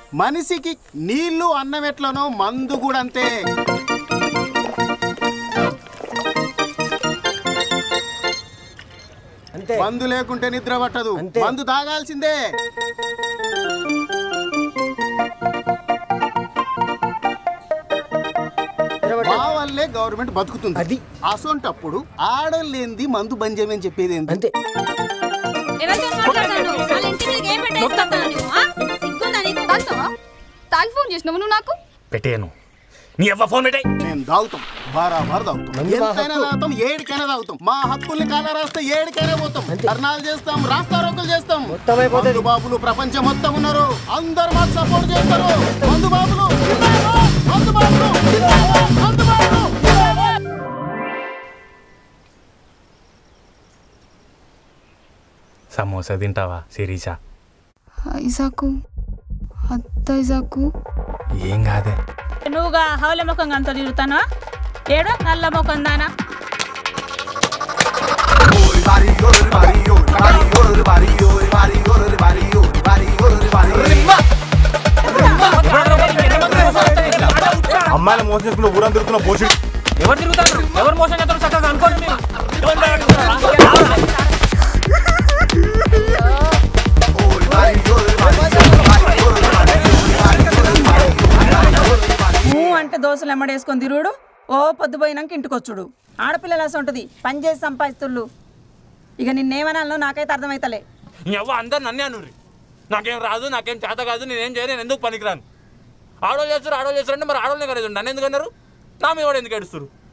మనిషికి నీళ్లు అన్నం ఎట్లనో మందు కూడా అంతే అంతే మందు లేకుంటే నిద్ర పట్టదు అంతే. మందు తాగాల్సిందే మా వల్లే గవర్నమెంట్ బతుకుతుంది అది. అసొంటప్పుడు ఆడలేంది మందు బంద్ చేయమని చెప్పేది ఏంది అంతే ఎవరితో మాట్లాడతాను వాళ్ళ ఇంటి మీదకి ఏం పెట్టేసుకుంటావు నువ్వు ఆ? సిగ్గుందా నీకు తాగుతావా తాగి ఫోన్ చేసినావు నువ్వు నాకు పెట్టేయను నీ అవ్వ ఫోన్ పెట్టాయి మేము తాగుతాం బారాబార్ తాగుతాం మందు మా ఎంతైనా హక్కు. తాగుతాం ఏడికైనా తాగుతాం మా హక్కుల్ని కాల రాస్తే ఏడికైనా పోతాం ధర్నాలు చేస్తాం రాస్తారోకులు చేస్తాం మొత్తం అయిపోతది. మందు బాబులు ప్రపంచం మొత్తం ఉన్నారు అందరు మాకు సపోర్ట్ చేస్తారు మందు బాబులు జిందాబాద్! మందు బాబులు జిందాబాద్! మందు బాబులు జిందాబాద్! సమోసా తింటావా శిరీష ఐసాకు అత్త ఐసాకు ఏం కాదే నువ్వుగా హౌల ముఖంగా అంత తిరుగుతానా ఏడో నల్ల ముఖం దానా అమ్మాయిల మోసం చేసుకుని ఊరం తిరుగుతున్న పోషి ఎవరు తిరుగుతారు ఎవరు మోసం చేస్తారు చక్కగా అనుకోండి మీరు ఊ అంటే దోశలు ఎమ్మడేసుకొని తిరుగుడు ఓ పొద్దుపోయినాక ఇంటికొచ్చుడు ఆడపిల్లలు అసలు ఉంటుంది పని చేసి సంపాదిస్తుళ్ళు ఇక నిన్నేమనాలో నాకైతే అర్థమైతలే నీ అవ్వ అందరు నన్నే అనుర్రి నాకేం రాదు నాకేం చేత కాదు నేనేం చేయను నేను ఎందుకు పనికిరాను ఆడోళ్ళు చేస్తారు ఆడోళ్ళు చేస్తారు అంటే మరి ఆడోళ్ళనే కదా నన్ను ఎందుకు అన్నారు నా మీద కూడా ఎందుకు ఏడుస్తారు